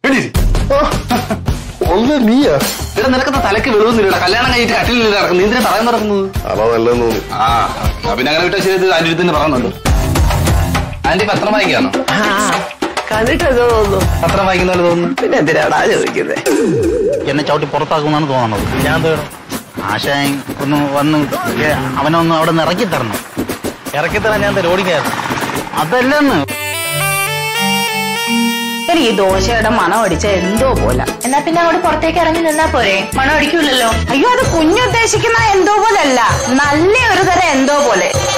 എണീറ്റ്. ഒന്ന് നീയാ ഇവിടെ നിനക്കുന്ന തലക്ക് വെളിവൊന്നുമില്ല കല്യാണം കഴിഞ്ഞിട്ട് കട്ടിലിൽ നടക്കുന്നു നീ എന്തിനാ പറയാൻ നടക്കുന്നത് അതാ നല്ലതെന്ന് തോന്നി ആ ആ, പിന്നെ അങ്ങനെ വിട്ടാ ശരി ആന്റി അടുത്ത് തന്നെ പറയുന്നുണ്ട് ആന്റി പത്രം വായിക്കാണോ കണ്ടിട്ട് എന്തോ തോന്നുന്നു പത്രം വായിക്കുന്ന പോലെ തോന്നുന്നു പിന്നെ എന്തിനാടാ ചോദിക്കുന്നത് എന്നെ ചവിട്ടി പുറത്താക്കുമെന്നാണ് തോന്നുന്നത് ഞാൻ തേടും ആശാൻ ഒന്ന് വന്ന് ഏ, അവനെ ഒന്ന് അവിടെ നിന്ന് ഇറക്കി തരണം ഇറക്കി തരാൻ ഞാൻ ഓടിക്കായിരുന്നു അതല്ലെന്ന് എനിക്ക് ഈ ദോശയുടെ മണം അടിച്ച എന്തോ പോലെ എന്നാ പിന്നെ അങ്ങോട്ട് പുറത്തേക്ക് ഇറങ്ങി നിന്നാ പോരെ മണം അടിക്കൂലല്ലോ അയ്യോ അത് കുഞ്ഞുദ്ദേശിക്കുന്ന എന്തോ പോലല്ല നല്ല ഒരു തരം എന്തോ പോലെ